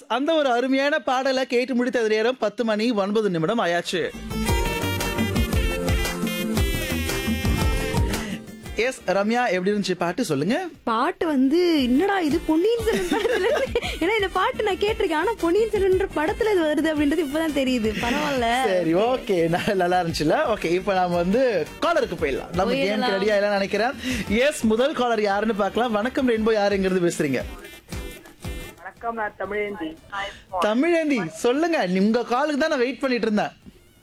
அந்த ஒரு அருமையான பாடலை கேட்டு முடித்த நேரம் பத்து மணி ஒன்பது நிமிடம் ஆயாச்சு எஸ் ரம்யா எப்படி இருந்துச்சு பாட்டு சொல்லுங்க பாட்டு வந்து என்னடா இது பொன்னியின் செல்வன் படத்துல இருந்து- ஏன்னா இந்த பாட்டு நான் கேட்டிருக்கேன் ஆனா பொன்னியின் செல்வன்ற படத்துல இது வருது அப்படின்றது இப்பதான் தெரியுது பரவாயில்ல சரி ஓகே நல்லா இருந்துச்சுல ஓகே இப்போ நாம வந்து காலருக்கு போயிடலாம் நம்ம கேம் போயிடலாம். ரெடியா எல்லாம் நினைக்கிறேன் எஸ் முதல் காலர் யாருன்னு பார்க்கலாம் வணக்கம் ரெயின்போ யார் எங்கிருந்து பேசுறீங்க வணக்கம் நான் தமிழேந்தி தமிழேந்தி சொல்லுங்க உங்க காலுக்கு தான் நான் வெயிட் பண்ணிட்டு இருந்தேன்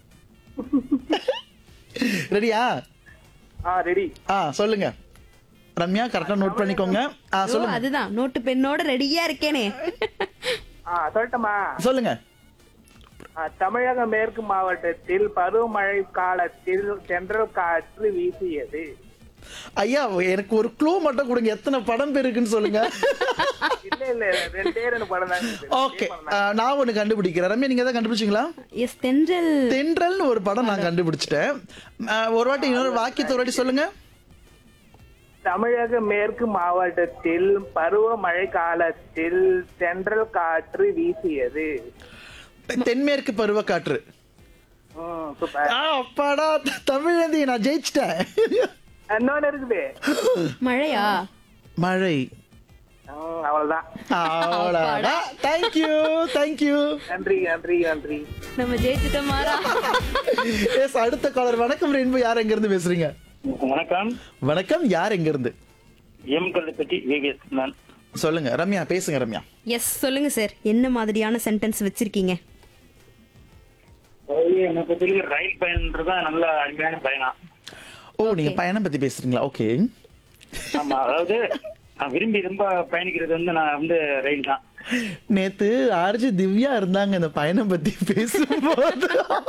ரெடியா ஆ ரெடி ஆ சொல்லுங்க ரம்யா கரெக்டா நோட் பண்ணிக்கோங்க ஆ ஓ, சொல்லுங்க அதுதான் நோட்டு பெண்ணோட ரெடியா இருக்கேனே ஆ சொல்லட்டுமா சொல்லுங்க ஆ, தமிழக மேற்கு மாவட்டத்தில் பருவமழை காலத்தில் தென்றல் காற்று வீசியது ஐயா எனக்கு ஒரு க்ளூ மட்டும் கொடுங்க எத்தனை படம் பேர் இருக்குன்னு சொல்லுங்க இல்ல இல்ல ரெண்டே ரெண்டு படம் தான் இருக்குது. ஓகே நான் ஒண்ணு கண்டுபிடிக்கிறேன் ரம்யா நீங்க தான் கண்டுபிடிச்சீங்களா எஸ் தென்றல் தென்றல்னு ஒரு படம் நான் கண்டுபிடிச்சிட்டேன் ஆ, ஒரு வாட்டி இன்னொரு வாக்கியத்தை ஒரு வாட்டி சொல்லுங்க தமிழக மேற்கு மாவட்டத்தில் பருவமழை காலத்தில் தென்றல் காற்று வீசியது தெ- தென்மேற்கு பருவக்காற்று ம், சூப்பர் ஆ அப்பாடா தமிழந்தி நான் ஜெயிச்சிட்டேன் இன்னொன்னு இருக்குது மழையா மழை ம், அவ்வளவுதான் அவ்வளோடா தேங்க்யூ தேங்க்யூ நன்றி நன்றி நன்றி நம்ம ஜெயிச்சுட்டோம் மாறா எஸ் அடுத்த காலர் வணக்கம் ரெயின்போ யார் எங்க இருந்து பேசுறீங்க வணக்கம் வணக்கம் யார் எங்க இருந்து எம் கல்லுப்பட்டி விவிஎஸ் நான் சொல்லுங்க ரம்யா பேசுங்க ரம்யா எஸ் சொல்லுங்க சார் என்ன மாதிரியான சென்டென்ஸ் வச்சிருக்கீங்க அதாவது என்னை பொறுத்தவரைக்கும் ரயில் பயணம்ன்றது நல்ல அருமையான பயணம் ஓ நீங்க பயணம் பத்தி பேசுறீங்களா ஓகே ஆமா அதாவது நான் விரும்பி ரொம்ப பயணிக்கிறது வந்து நான் வந்து ரயில் தான் நேத்து ஆர்ஜி திவ்யா இருந்தாங்க இந்த பயணம் பத்தி பேசும்போது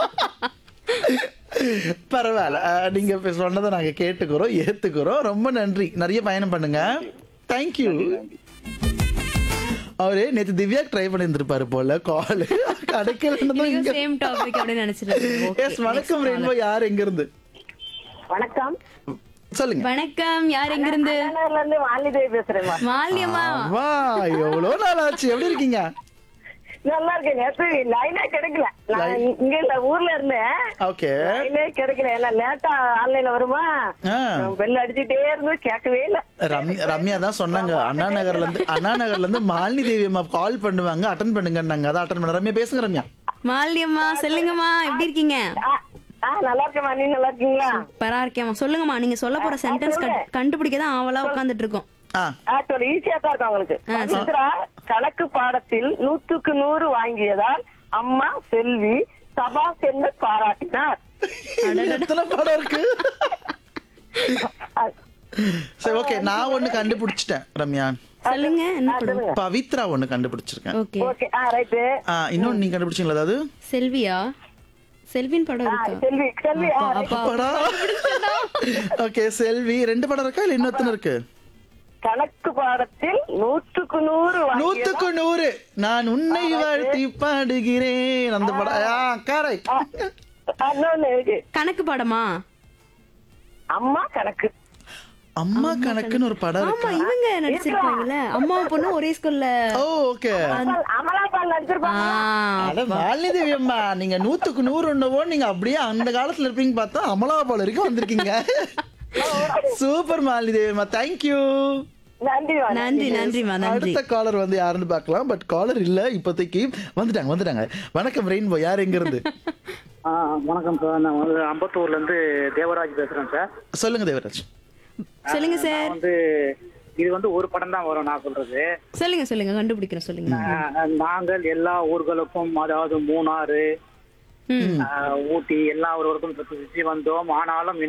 பரவாயில்ல அஹ், நீங்க இப்ப சொன்னதை நாங்க கேட்டுக்கிறோம் ஏத்துக்கிறோம் ரொம்ப நன்றி நிறைய பயணம் பண்ணுங்க தேங்க்யூ அவரு நேத்து திவ்யா ட்ரை பண்ணியிருந்திருப்பாரு போல கால் கிடைக்கல சேம் டாபிக் அப்படின்னு நினைச்சிருக்கேன் எஸ் வணக்கம் ரெயின்போ யார் எங்க இருந்து வணக்கம் சொல்லுங்க வணக்கம் யார் எங்க இருந்து அண்ணாநகர்ல இருந்து வாலிதேவி பேசுறேம்மா மாலியம்மா வா எவ்வளவு நாள் ஆச்சு எப்படி இருக்கீங்க நல்லா இருக்கேன் நேத்து லைனே கிடைக்கல நான் இங்க இல்ல ஊர்ல இருந்தேன் ஓகே லைனே கிடைக்கல ஏன்னா லேட்டா ஆன்லைன்ல வருமா ஆ பெல் அடிச்சுட்டே இருந்து கேட்கவே இல்ல ரம்யா ரம்யா தான் சொன்னாங்க அண்ணா நகர்ல இருந்து அண்ணா நகர்ல இருந்து மாலினி தேவி அம்மா கால் பண்ணுவாங்க அட்டன் பண்ணுங்கன்னாங்க அதான் அட்டன் பண்ண ரம்யா பேசுங்க ரம்யா மாலியம்மா சொல்லுங்கம்மா எப்படி இருக்கீங்க ஆ, ஆ நல்லா இருக்கேம்மா நீ நல்லா இருக்கீங்களா பரா இருக்கேம்மா சொல்லுங்கம்மா நீங்க சொல்ல போற சென்டென்ஸ் கண்டுபிடிக்க தான் ஆவலா உட்காந்துட்டு இருக்கோம் ஆ ஆ சொல்லு ஈஸியா தான் இருக்கும் உங்களுக்கு பவித்ரா கணக்கு பாடத்தில் நூற்றுக்கு நூறு வாங்கியதால் அம்மா செல்வி சபா செல்ல பாராட்டினார் எத்தனை படம் இருக்கு ஆ, சரி ஓகே நான் ஒண்ணு கண்டுபிடிச்சிட்டேன் ரம்யா சொல்லுங்க என்ன படம் பவித்ரா ஒண்ணு கண்டுபிடிச்சிருக்கேன் ஓகே ஓகே ஆ ரைட்டு ஆ, இன்னொன்னு நீங்க கண்டுபிடிச்சீங்களா அதாவது செல்வியா செல்வின் படம் இருக்கா செல்வி செல்வி ஆ, right. படம் ஓகே செல்வி ரெண்டு படம் இருக்கா இல்ல இன்னொருத்தன இருக்கு கணக்கு பாடத்தில் நூற்றுக்கு நூறு வாங்கியதால் நூத்துக்கு நூறு நான் உன்னை வாழ்த்தி பாடுகிறேன் அந்த படம் ஆ கரெக்ட் இன்னொன்னு இருக்கு கணக்கு படமா அம்மா கணக்கு அம்மா கணக்குன்னு ஒரு படம் ஆமா இருக்கு இவங்க நடிச்சிருப்பாங்கல்ல அம்மா பொண்ணு ஒரே ஸ்கூல்ல ஓ ஓகே அமலாபால் நடிச்சிருப்பாங்க அட மாலினி தேவி அம்மா நீங்க நூத்துக்கு நூறு ஒண்ணவோ நீங்க அப்படியே அந்த காலத்துல இருப்பீங்க பார்த்தா அமலாபால் வரைக்கும் வந்திருக்கீங்க சூப்பர் மாலினி தேவி அம்மா தேங்க்யூ நன்றி வா, நன்றி நன்றிமா நன்றி அடுத்த காலர் வந்து யாருன்னு பார்க்கலாம் பட் காலர் இல்ல இப்போதைக்கு வந்துட்டாங்க வந்துட்டாங்க வணக்கம் ரெயின்போ யார் எங்க இருந்து ஆ, வணக்கம் சார் நான் வந்து அம்பத்தூர்ல இருந்து தேவராஜ் பேசுறேன் சார் சொல்லுங்க தேவராஜ் சொல்லுங்க நான் சார் வந்து இது வந்து ஒரு படம் தான் வரும் நான் சொல்றது சொல்லுங்க சொல்லுங்க கண்டுபிடிக்கிறேன் சொல்லுங்க ஆ, நாங்கள் எல்லா ஊர்களுக்கும் அதாவது மூணாறு ம் ஆ, ஊட்டி எல்லா ஊர்களுக்கும் சுற்றி சுற்றி வந்தோம் ஆனாலும்